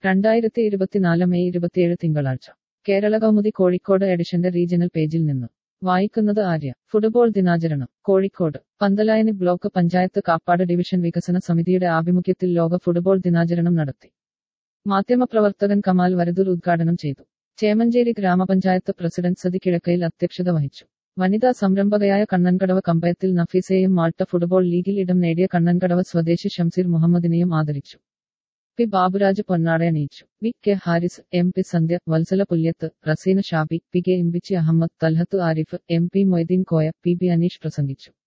രണ്ടായിരത്തി ഇരുപത്തിനാല് മെയ് ഇരുപത്തിയേഴ് തിങ്കളാഴ്ച കേരള കൗമുദി കോഴിക്കോട് എഡിഷന്റെ റീജിയണൽ പേജിൽ നിന്ന് വായിക്കുന്നത് ആര്യ ഫുട്ബോൾ ദിനാചരണം കോഴിക്കോട് പന്തലായനി ബ്ലോക്ക് പഞ്ചായത്ത് കാപ്പാട് ഡിവിഷൻ വികസന സമിതിയുടെ ആഭിമുഖ്യത്തിൽ ലോക ഫുട്ബോൾ ദിനാചരണം നടത്തി മാധ്യമപ്രവർത്തകൻ കമാൽ വരദൂർ ഉദ്ഘാടനം ചെയ്തു ചേമഞ്ചേരി ഗ്രാമപഞ്ചായത്ത് പ്രസിഡന്റ് സതി കിഴക്കയിൽ അധ്യക്ഷത വഹിച്ചു വനിതാ സംരംഭകയായ കണ്ണൻകടവ് കമ്പയത്തിൽ നഫീസയെയും മാൾട്ട ഫുട്ബോൾ ലീഗിൽ ഇടം നേടിയ കണ്ണൻകടവ് സ്വദേശി ഷംസീർ മുഹമ്മദിനെയും ആദരിച്ചു പി ബാബുരാജ് പൊന്നാട അണിയിച്ചു V K Haris M P Sandhya Vatsala Pulyath Raseena Shabi P K Imbichi Ahmed Thalhath Arif M P Moideen Koya P B Aneesh പ്രസംഗിച്ചു